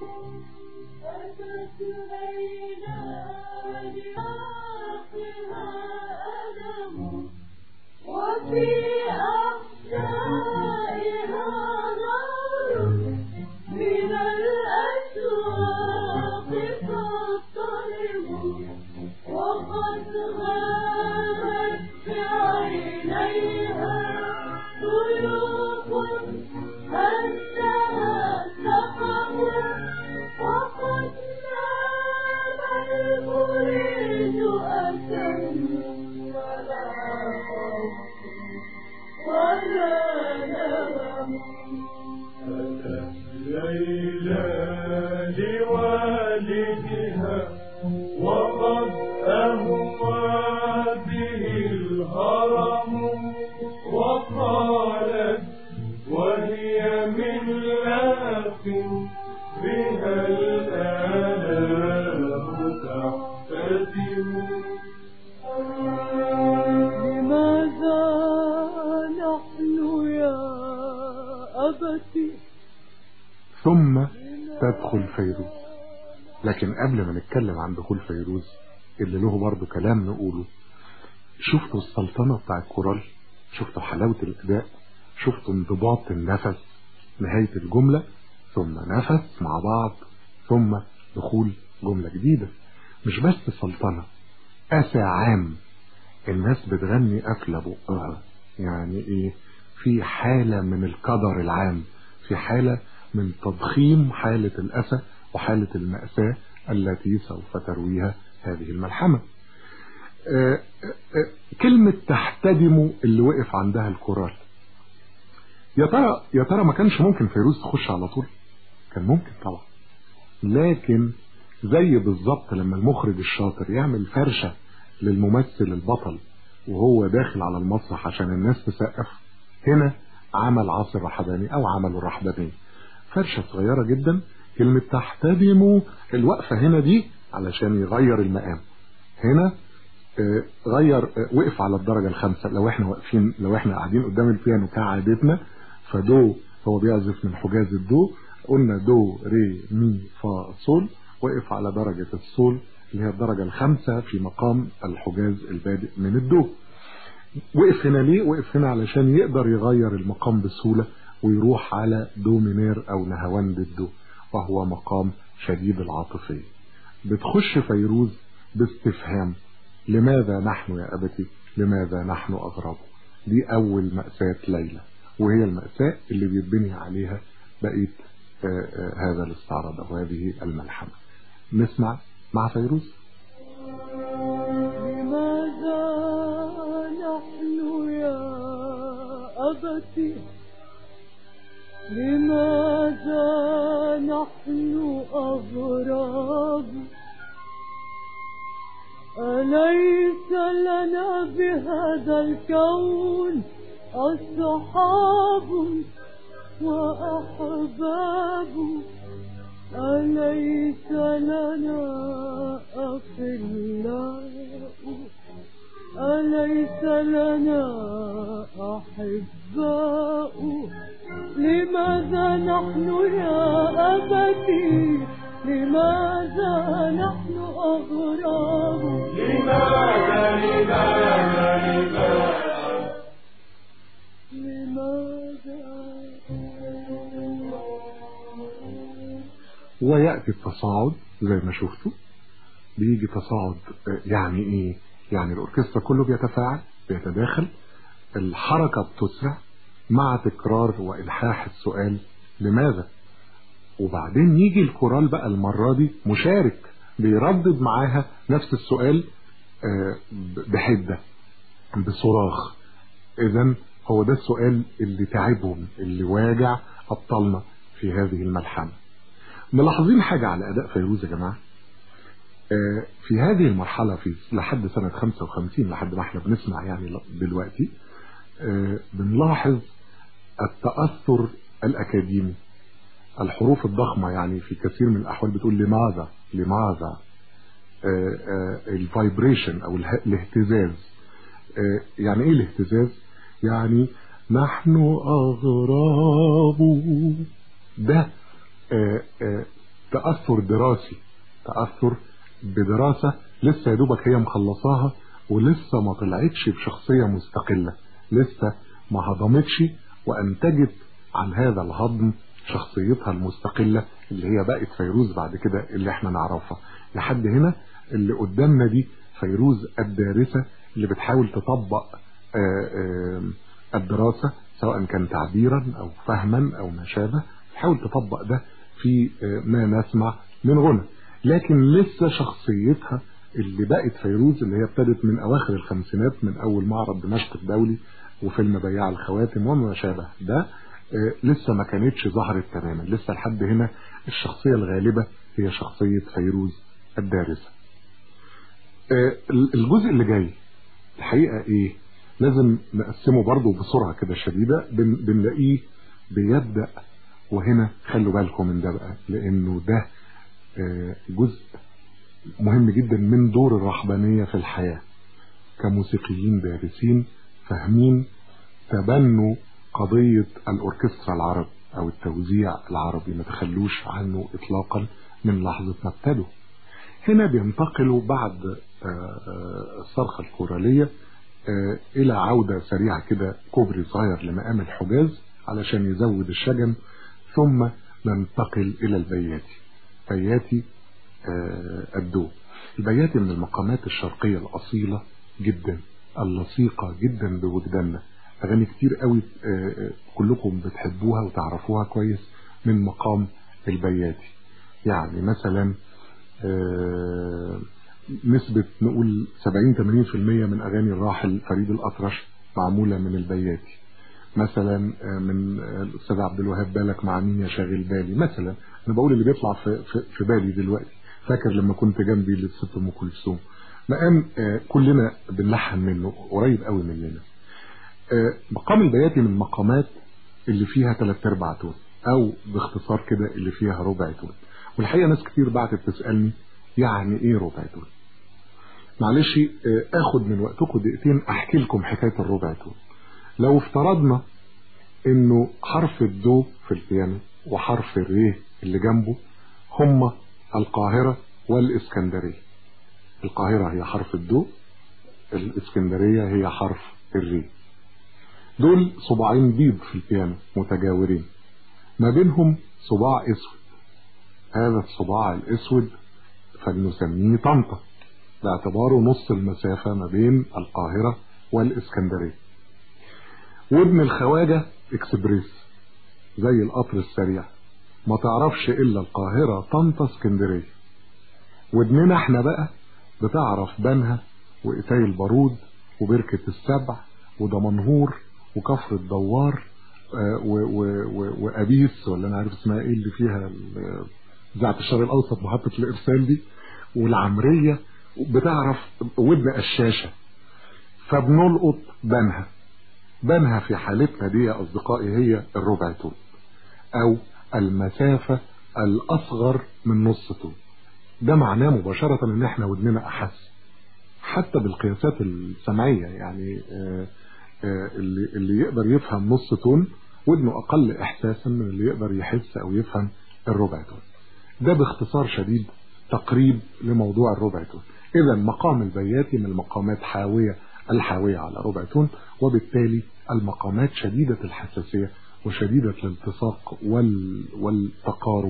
أتت ليلى لآخرها ألم وفي أحشائها نار من الأشواق تضطرب وقد غابت بعينيها طيوف أنها سقم وقد نام المريد أتى ولا خوف ولا نوم أتت ليلى لوالدها وقد أهوى به الهرم وقالت وهي من لاق بها الآلام تحتدم لماذا نحن يا أبتي ثم تدخل فيروز لكن قبل ما نتكلم عن دخول فيروز اللي له برضه كلام نقوله شفتوا السلطنة بتاع الكورال شفتوا حلاوة الأداء شفتوا انضباط النفس نهاية الجملة ثم نفس مع بعض ثم دخول جملة جديدة مش بس سلطنة أسى عام الناس بتغني قافلة بقها يعني ايه في حالة من القدر العام في حالة من تضخيم حالة الأسى وحالة المأساة التي سوف ترويها هذه الملحمة آه، آه، آه، كلمة تحتدم اللي وقف عندها الكورال يا ترى يا ترى ما كانش ممكن فيروز تخش على طول كان ممكن طبعا لكن زي بالظبط لما المخرج الشاطر يعمل فرشة للممثل البطل وهو داخل على المسرح عشان الناس تسقف هنا عمل عاصر رحباني او عمل الرحباني فرشة صغيرة جدا كلمة تحتدم الوقفة هنا دي علشان يغير المقام هنا آه، غير آه، وقف على الدرجة الخامسة لو احنا واقفين لو احنا قاعدين قدام البيانو كعادتنا فدو هو بيعزف من حجاز الدو قلنا دو ري مي فا صول وقف على درجة الصول اللي هي الدرجة الخامسة في مقام الحجاز البادئ من الدو وقف هنا ليه وقف هنا علشان يقدر يغير المقام بسهولة ويروح على دو مينير او نهاوند الدو وهو مقام شديد العاطفية بتخش فيروز باستفهام لماذا نحن يا أبتي لماذا نحن أغراب دي أول مأساة ليلى وهي المأساة اللي بيتبني عليها بقية آه، آه، هذا الاستعراض أو هذه الملحمة نسمع مع فيروز لماذا نحن يا أبتي لماذا نحن أغراب أليس لنا بهذا الكون أصحاب وأحباب أليس لنا أخلاء أليس لنا أحباء لماذا نحن يا أبتي لماذا نحن أغراب لماذا لماذا لماذا لماذا ويأتي التصاعد زي ما شفتوا بيجي تصاعد آه، يعني ايه يعني الاوركسترا كله بيتفاعل بيتداخل الحركة بتسرع مع تكرار والحاح السؤال لماذا وبعدين يجي الكورال بقى المرة دي مشارك بيردد معاها نفس السؤال آه، ب- بحدة بصراخ اذا هو ده السؤال اللي تعبهم اللي واجع ابطالنا في هذه الملحمة ملاحظين حاجة على أداء فيروز يا جماعة آه، في هذه المرحلة في لحد سنة 55 لحد ما احنا بنسمع يعني ل- دلوقتي آه، بنلاحظ التأثر الأكاديمي الحروف الضخمة يعني في كثير من الأحوال بتقول لماذا لماذا الفايبريشن أو اله- الاهتزاز آه، يعني إيه الاهتزاز يعني نحن أغراب ده آه، آه، تأثر دراسي تأثر بدراسة لسه يا دوبك هي مخلصاها ولسه ما طلعتش بشخصية مستقلة لسه ما هضمتش وأنتجت عن هذا الهضم شخصيتها المستقلة اللي هي بقت فيروز بعد كده اللي احنا نعرفها لحد هنا اللي قدامنا دي فيروز الدارسة اللي بتحاول تطبق آآ آآ الدراسة سواء كان تعبيرا أو فهما أو ما شابه تحاول تطبق ده في ما نسمع من غنى لكن لسه شخصيتها اللي بقت فيروز اللي هي ابتدت من أواخر الخمسينات من أول معرض دمشق الدولي وفيلم بياع الخواتم وما شابه ده لسه ما كانتش ظهرت تماما لسه لحد هنا الشخصية الغالبة هي شخصية فيروز الدارسة الجزء اللي جاي الحقيقة ايه لازم نقسمه برضه بسرعة كده شديدة بن بنلاقيه بيبدأ وهنا خلوا بالكم من ده بقى لانه ده جزء مهم جدا من دور الرهبانية في الحياة كموسيقيين دارسين فاهمين تبنوا قضية الأوركسترا العربي أو التوزيع العربي ما تخلوش عنه إطلاقا من لحظة ما ابتدوا هنا بينتقلوا بعد الصرخة الكورالية إلى عودة سريعة كده كوبري صغير لمقام الحجاز علشان يزود الشجن ثم ننتقل إلى البياتي بياتي الدو البياتي من المقامات الشرقية الأصيلة جدا اللصيقة جدا بوجداننا أغاني كتير قوي كلكم بتحبوها وتعرفوها كويس من مقام البياتي يعني مثلا نسبة نقول 70-80% من أغاني الراحل فريد الأطرش معمولة من البياتي مثلا من الأستاذ عبد الوهاب بالك مع مين يا شاغل بالي مثلا أنا بقول اللي بيطلع في, في, في بالي دلوقتي فاكر لما كنت جنبي للست أم كلثوم مقام كلنا بنلحن منه قريب قوي مننا مقام البياتي من المقامات اللي فيها ثلاث ارباع تون او باختصار كده اللي فيها ربع تون والحقيقه ناس كتير بعتت تسالني يعني ايه ربع تون معلش اخد من وقتكم دقيقتين احكي لكم حكايه الربع تون لو افترضنا انه حرف الدو في البيانو وحرف الري اللي جنبه هما القاهره والاسكندريه القاهره هي حرف الدو الاسكندريه هي حرف الري دول صباعين بيض في البيانو متجاورين ما بينهم صباع اسود هذا الصباع الاسود فلنسميه طنطا باعتباره نص المسافة ما بين القاهرة والاسكندرية وابن الخواجة اكسبريس زي القطر السريع ما تعرفش الا القاهرة طنطا اسكندرية وابننا احنا بقى بتعرف بنها وإتاي البارود وبركة السبع ودمنهور وكفر الدوار وأبيس ولا أنا عارف اسمها إيه اللي فيها إذاعة الشرق الأوسط محطة الإرسال دي والعمرية بتعرف ودن الشاشة فبنلقط بنها بنها في حالتنا دي يا أصدقائي هي الربع طول أو المسافة الأصغر من نص طول ده معناه مباشرة إن إحنا ودننا أحس حتى بالقياسات السمعية يعني آآ اللي اللي يقدر يفهم نص تون ودنه اقل احساسا من اللي يقدر يحس او يفهم الربع تون ده باختصار شديد تقريب لموضوع الربع تون اذا مقام البياتي من المقامات حاويه الحاويه على ربع تون وبالتالي المقامات شديده الحساسيه وشديده الالتصاق وال والتقارب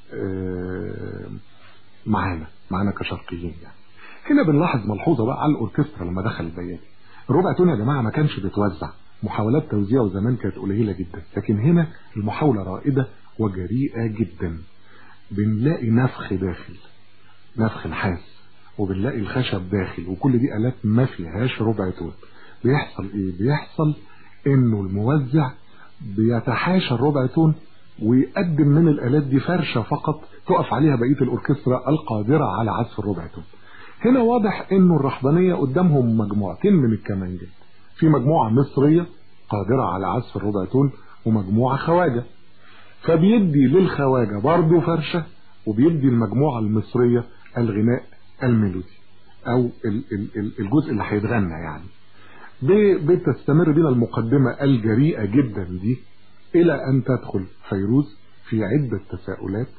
معانا معانا كشرقيين يعني هنا بنلاحظ ملحوظه بقى على الاوركسترا لما دخل البياتي الربع تون يا جماعه ما كانش بيتوزع محاولات توزيعه زمان كانت قليله جدا لكن هنا المحاوله رائده وجريئه جدا بنلاقي نفخ داخل نفخ نحاس وبنلاقي الخشب داخل وكل دي آلات ما فيهاش ربع تون بيحصل ايه بيحصل انه الموزع بيتحاشى الربع تون ويقدم من الآلات دي فرشة فقط تقف عليها بقية الأوركسترا القادرة على عزف الربع تون هنا واضح انه الرحبانية قدامهم مجموعتين من الكمانجات في مجموعة مصرية قادرة على عزف الربع تون ومجموعة خواجة فبيدي للخواجة برضه فرشة وبيدي المجموعة المصرية الغناء الميلودي او الجزء اللي هيتغنى يعني بتستمر بنا المقدمة الجريئة جدا دي الى ان تدخل فيروز في عدة تساؤلات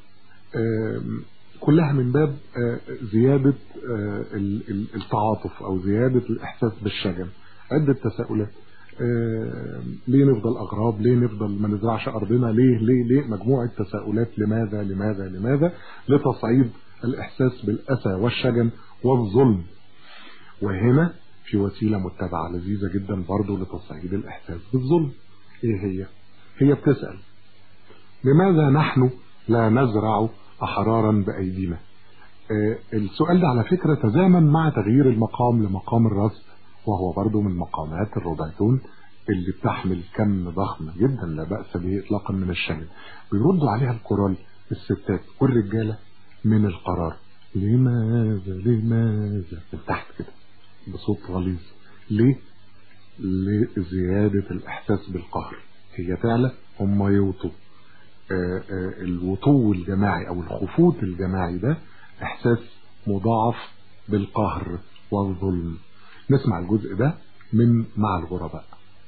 آم، كلها من باب آه، زيادة آه، ال- ال- التعاطف أو زيادة الإحساس بالشجن عدة تساؤلات آم، ليه نفضل أغراب ليه نفضل ما نزرعش أرضنا ليه ليه ليه مجموعة تساؤلات لماذا لماذا لماذا لتصعيد الإحساس بالأسى والشجن والظلم وهنا في وسيلة متبعة لذيذة جدا برضو لتصعيد الإحساس بالظلم إيه هي؟ هي بتسأل لماذا نحن لا نزرع أحرارا بأيدينا آه، السؤال ده على فكرة تزامن مع تغيير المقام لمقام الرصد وهو برضو من مقامات الربعتون اللي بتحمل كم ضخم جدا لا بأس به إطلاقا من الشجن بيردوا عليها الكورال الستات والرجالة من القرار لماذا لماذا من تحت كده بصوت غليظ ليه لزيادة الإحساس بالقهر هي تعلى هم يوطوا آه، آه، الوطو الجماعي أو الخفوت الجماعي ده إحساس مضاعف بالقهر والظلم نسمع الجزء ده من مع الغرباء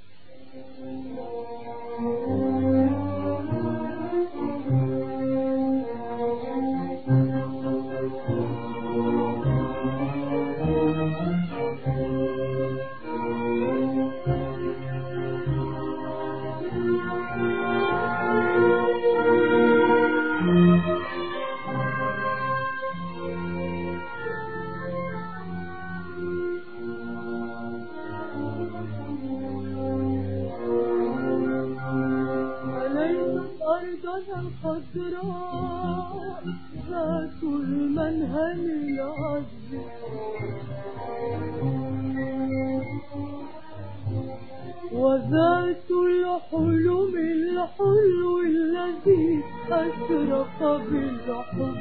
وليست أرضنا الخضراء ذات المنهل العذب وذات الحلم الحلو الذي أشرق بالحب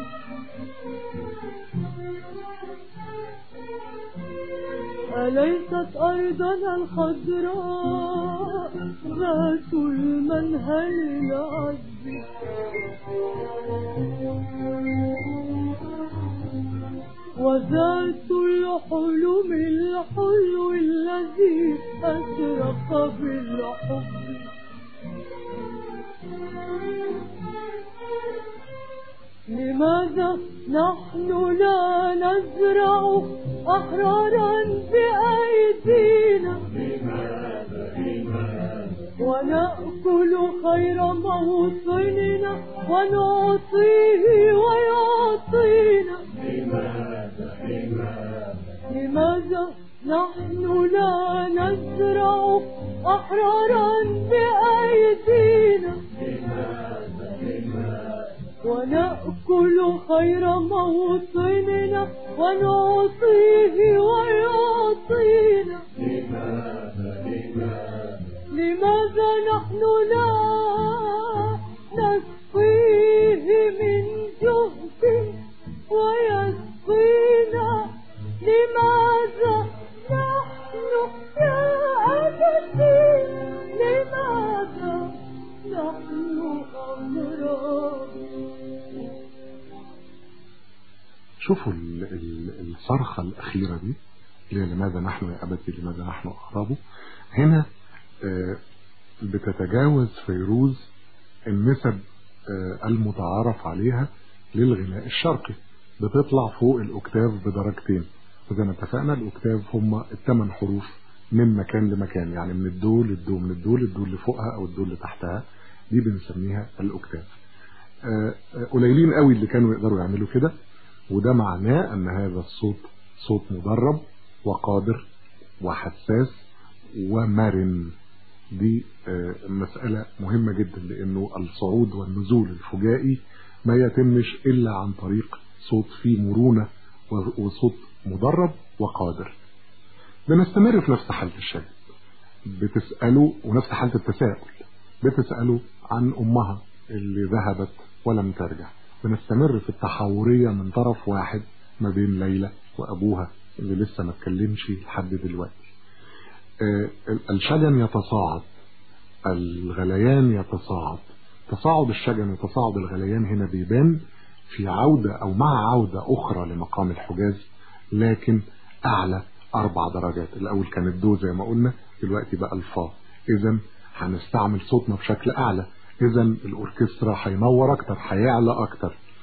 أليست أرضنا الخضراء ذات المنهل العذب وذات الحلم الحلو الذي أشرق بالحب لماذا نحن لا نزرع أحرارا بأيدينا ونأكل خير موطننا ونعطيه ويعطينا لماذا نحن لا نزرع أحرارا بأيدينا ونأكل خير موطننا ونعطيه ويعطينا لماذا نحن لا نسقيه من جهد ويسقينا لماذا نحن يا أبتي لماذا نحن أمراض شوفوا ال- ال- الصرخة الأخيرة دي اللي هي لماذا نحن يا أبتي لماذا نحن أقرب هنا آه، بتتجاوز فيروز النسب آه، المتعارف عليها للغناء الشرقي بتطلع فوق الأكتاف بدرجتين وزي ما اتفقنا الأكتاف هم الثمان حروف من مكان لمكان يعني من الدو للدو من الدو للدو اللي فوقها أو الدو اللي تحتها دي بنسميها الأكتاف آه، آه، قليلين قوي اللي كانوا يقدروا يعملوا كده وده معناه ان هذا الصوت صوت مدرب وقادر وحساس ومرن دي آه، مسألة مهمة جدا لأنه الصعود والنزول الفجائي ما يتمش إلا عن طريق صوت فيه مرونة و- وصوت مدرب وقادر بنستمر في نفس حالة الشاب بتسأله ونفس حالة التساؤل بتسأله عن أمها اللي ذهبت ولم ترجع بنستمر في التحورية من طرف واحد ما بين ليلى وأبوها اللي لسه ما اتكلمش لحد دلوقتي آه، الشجن يتصاعد الغليان يتصاعد تصاعد الشجن وتصاعد الغليان هنا بيبان في عودة أو مع عودة أخرى لمقام الحجاز لكن أعلى أربع درجات الأول كان الدو زي ما قلنا دلوقتي بقى الفا إذا هنستعمل صوتنا بشكل أعلى إذا الأوركسترا هينور أكتر هيعلى أكتر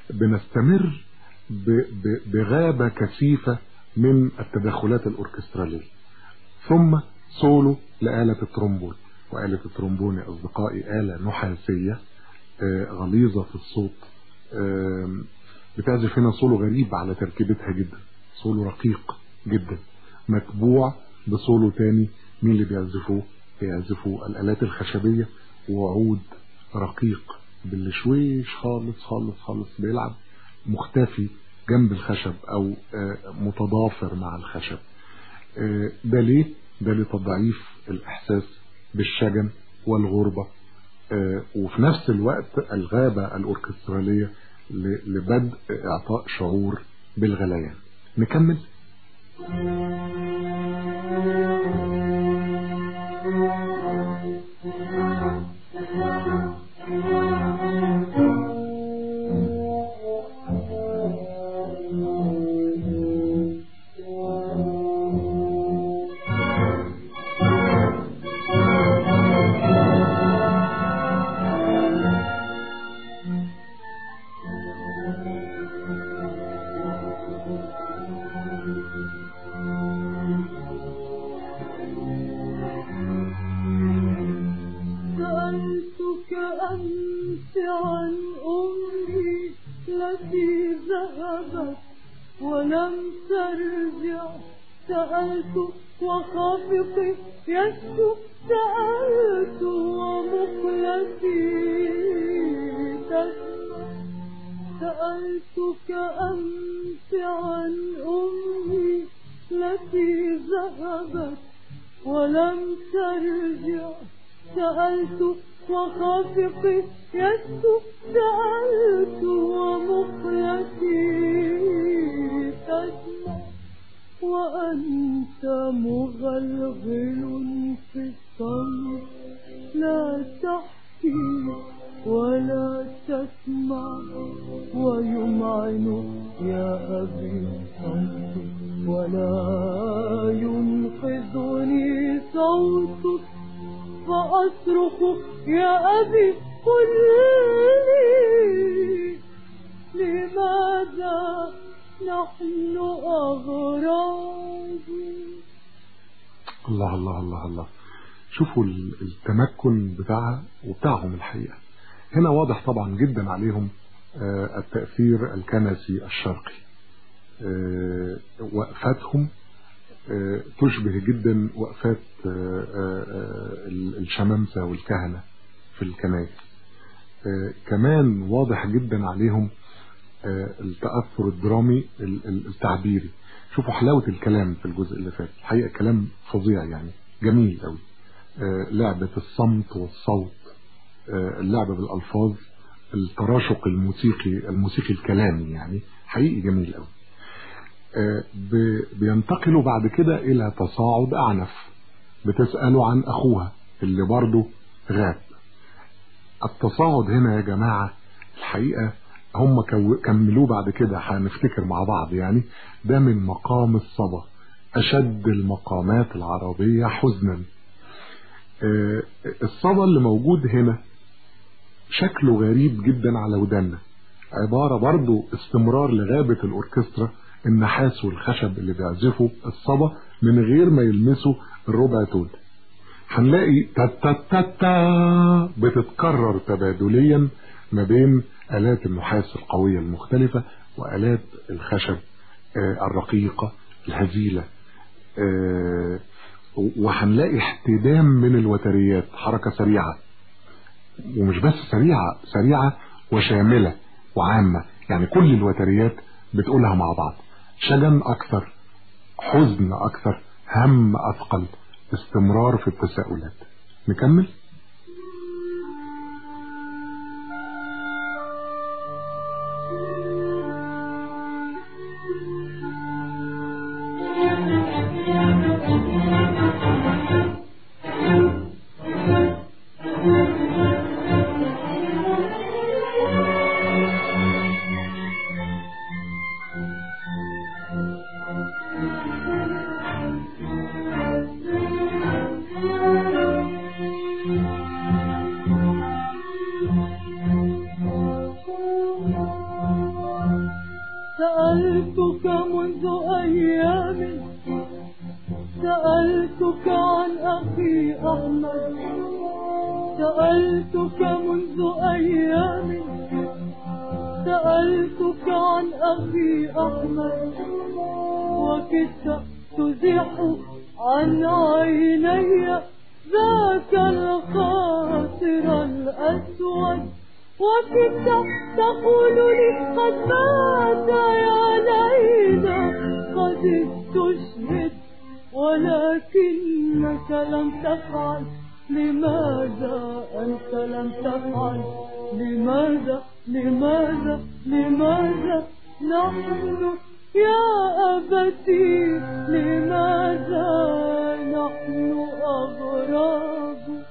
بنستمر ب- ب- بغابة كثيفة من التدخلات الأوركسترالية ثم سولو لآلة الترومبون وآلة الترومبون يا أصدقائي آلة نحاسية آه، غليظة في الصوت آم، بتعزف هنا سولو غريب على تركيبتها جدا سولو رقيق جدا متبوع بسولو تاني مين اللي بيعزفوه بيعزفوا الآلات الخشبية وعود رقيق بالشويش خالص خالص خالص بيلعب مختفي جنب الخشب او آه، متضافر مع الخشب آه، ده ليه ده لتضعيف الاحساس بالشجن والغربة آه، وفي نفس الوقت الغابة الاوركسترالية ل- لبدء اعطاء شعور بالغليان نكمل سألتك أمس عن أمي التي ذهبت ولم ترجع سألت وخافقي يشكو سألت ومخلتي تسمع سألتك أمس عن أمي التي ذهبت ولم ترجع سألت وخافقي يشكو سألت ومخلتي تسمع وأنت مغلغل في الصمت لا تحكي ولا تسمع ويمعن يا أبي صوتك ولا ينقذني صوتك فأصرخ يا أبي قل لي لماذا نحن أغراب الله الله الله الله شوفوا ال- التمكن بتاعها وبتاعهم الحقيقة هنا واضح طبعا جدا عليهم آه، التأثير الكنسي الشرقي آه، وقفاتهم آه، تشبه جدا وقفات آه، آه، آه، الشمامسة والكهنة في الكنائس آه، كمان واضح جدا عليهم آه، التأثر الدرامي ال- ال- التعبيري شوفوا حلاوة الكلام في الجزء اللي فات الحقيقة كلام فظيع يعني جميل قوي آه، لعبة الصمت والصوت آه، اللعب بالألفاظ التراشق الموسيقي الموسيقي الكلامي يعني حقيقي جميل قوي آه، ب- بينتقلوا بعد كده إلى تصاعد أعنف بتسألوا عن أخوها اللي برضه غاب التصاعد هنا يا جماعة الحقيقة هم كو- كملوه بعد كده هنفتكر مع بعض يعني ده من مقام الصبا أشد المقامات العربية حزنا آه، الصبا اللي موجود هنا شكله غريب جدا على ودنا عبارة برضو استمرار لغابة الأوركسترا النحاس والخشب اللي بيعزفوا الصبا من غير ما يلمسوا الربع تون هنلاقي تتا بتتكرر تبادليا ما بين آلات النحاس القوية المختلفة وآلات الخشب آه، الرقيقة الهزيلة آه، وهنلاقي احتدام من الوتريات حركة سريعة ومش بس سريعة سريعة وشاملة وعامة يعني كل الوتريات بتقولها مع بعض شجن أكثر حزن أكثر هم أثقل استمرار في التساؤلات نكمل سألتك منذ أيام سألتك عن أخي أحمد سألتك منذ أيام سألتك عن أخي أحمد وكدت تزيح عن عيني ذاك الخاطر الأسود وكدت تقول لي قد مات يا ليلى قد استشهد ولكنك لم تفعل لماذا أنت لم تفعل لماذا لماذا لماذا نحن يا أبتي لماذا نحن أغراب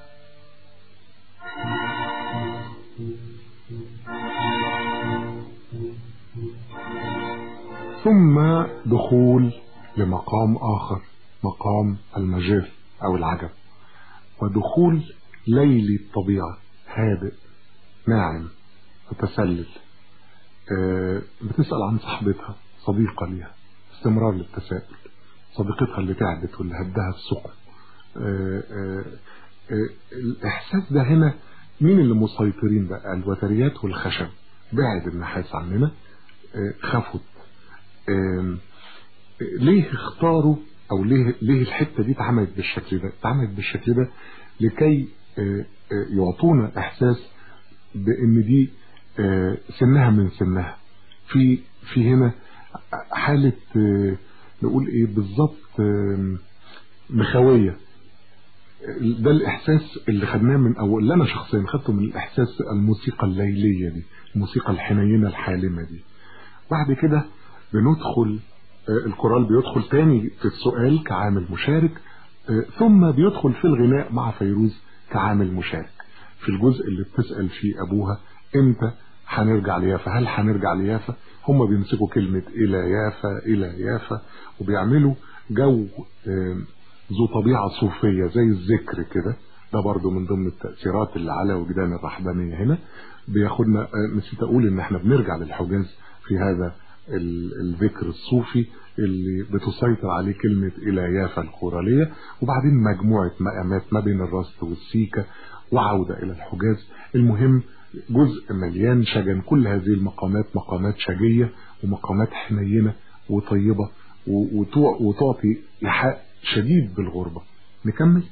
ثم دخول لمقام آخر مقام المجاز أو العجب ودخول ليلي الطبيعة هادئ ناعم متسلل آه، بتسأل عن صاحبتها صديقة ليها استمرار للتساؤل صديقتها اللي تعبت واللي هدها السقم آه، آه، آه، الإحساس ده هنا مين اللي مسيطرين بقى الوتريات والخشب بعد النحاس عننا آه، خفت آم، ليه اختاروا او ليه ليه الحته دي اتعملت بالشكل ده اتعملت بالشكل ده لكي آه، آه، يعطونا احساس بان دي آه، سنها من سنها في في هنا حاله آه، نقول ايه بالظبط آم، مخاويه ده الاحساس اللي خدناه من او اللي انا شخصيا خدته من الاحساس الموسيقى الليليه دي الموسيقى الحنينه الحالمه دي بعد كده بندخل آه، الكورال بيدخل تاني في السؤال كعامل مشارك آه، ثم بيدخل في الغناء مع فيروز كعامل مشارك في الجزء اللي بتسأل فيه أبوها إمتى هنرجع ليافا هل هنرجع ليافا هم بيمسكوا كلمة إلى يافا إلى يافا وبيعملوا جو آه، ذو طبيعة صوفية زي الذكر كده ده برضو من ضمن التأثيرات اللي على وجدان الرحبانية هنا بياخدنا آه، نسيت أقول إن إحنا بنرجع للحجاز في هذا ال- الذكر الصوفي اللي بتسيطر عليه كلمة إلى يافا الخورالية وبعدين مجموعة مقامات ما بين الرصد والسيكة وعودة إلى الحجاز المهم جزء مليان شجن كل هذه المقامات مقامات شجية ومقامات حنينة وطيبة و- وتع- وتعطي إيحاء شديد بالغربة نكمل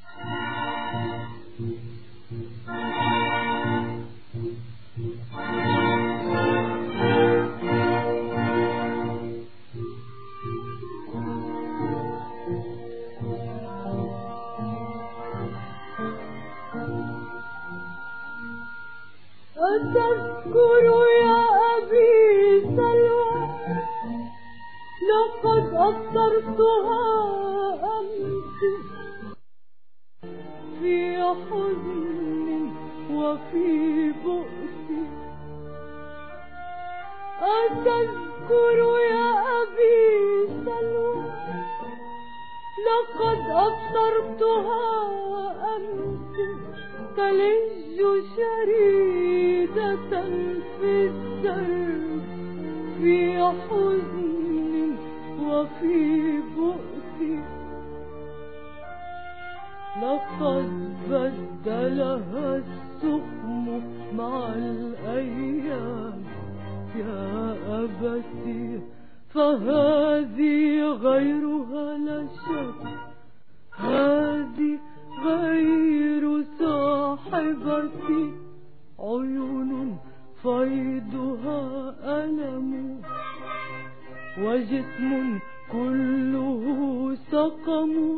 أتذكر يا أبي سلوى لقد أبصرتها أمس في حزن وفي بؤس أتذكر يا أبي سلوى لقد أبصرتها أمس تلج شريدة في السرب في حزن وفي بؤس لقد بدلها السقم مع الأيام يا أبتي فهذه غيرها لا شك هذه غير صاحبتي عيون فيضها ألم وجسم كله سقم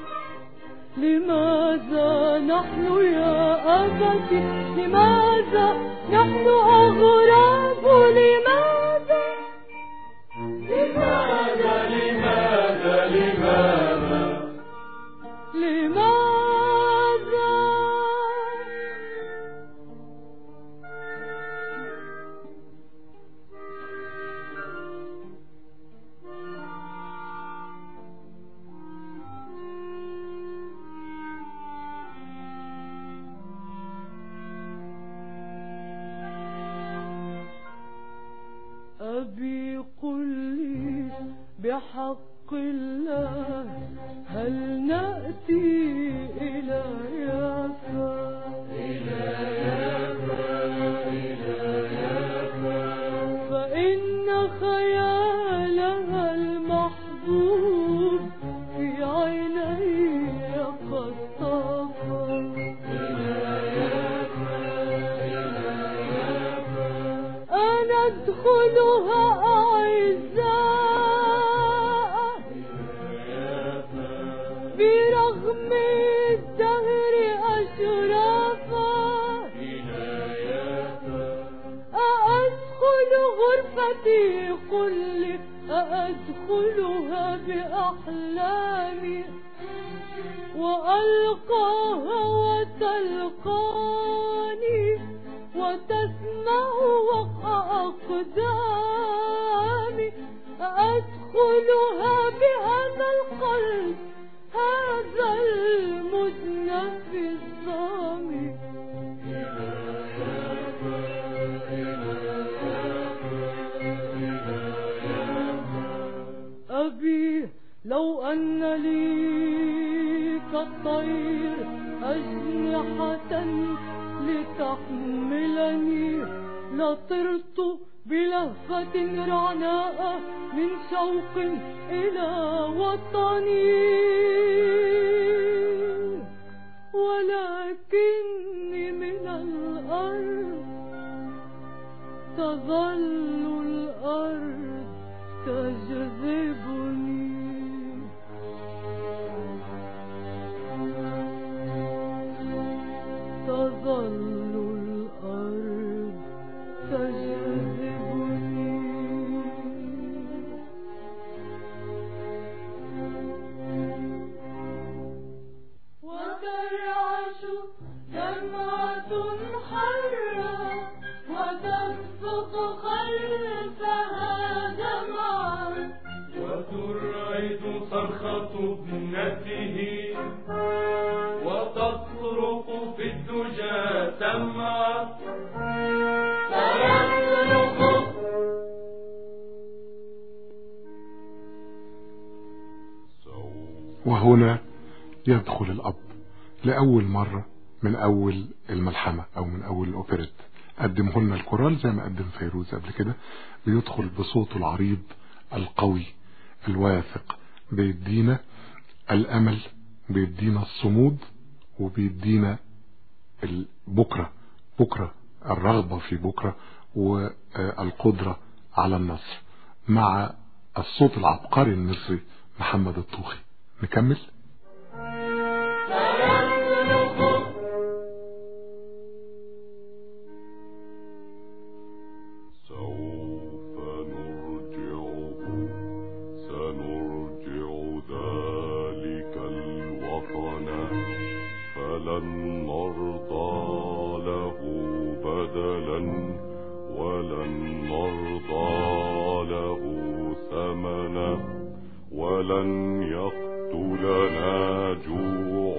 لماذا نحن يا أبتي لماذا نحن أغراب لماذا لماذا لماذا لماذا لماذا أبي قل لي بحق الله هل نأتي إلى يافا فإن خيالها المحبوب في عيني قد طفى أنا أدخلها أعزاء برغم الدهر أشرافا أأدخل غرفتي قل لي أأدخلها بأحلامي وألقاها وتلقاني وتسمع وقع أقدامي أدخلها بهذا القلب هذا المذنب الظامي أبي لو أن لي كالطير أجنحة لتحملني لطرت بلهفة رعناء من شوق إلى وطني ولكني من الأرض تظل الأرض تجذبني تظل الأرض تجذبني وترعش دمعة حرة وتسقط خلفها دمعا وترعد صرخة ابنته وتصرخ في الدجى سمعا فيصرخ وهنا يدخل الأب لأول مرة من أول الملحمة أو من أول الأوبريت قدمه لنا الكورال زي ما قدم فيروز قبل كده بيدخل بصوته العريض القوي الواثق بيدينا الأمل بيدينا الصمود وبيدينا ال- بكرة بكرة الرغبة في بكرة والقدرة على النصر مع الصوت العبقري المصري محمد الطوخي نكمل سوف نرجعه سنرجع ذلك الوطن فلن نرضى له بدلا ولن نرضى له ثمنا ولن يقتلنا جوع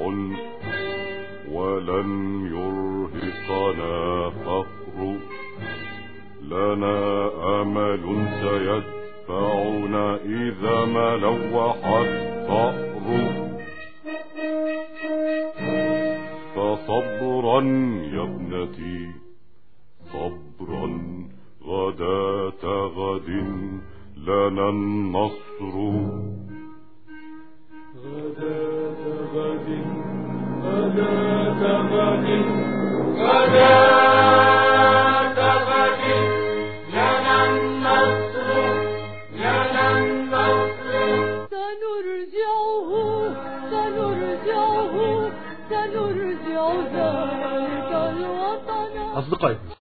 ولن يرهقنا فقر لنا أمل سيدفعنا إذا ما لوح الثأر فصبرا يا ابنتي صبرا غداة غد لنا النصر غداة غد غداة غد غداة غد لنا النصر لنا النصر سنرجعه سنرجعه سنرجع ذلك الوطن أصدقائي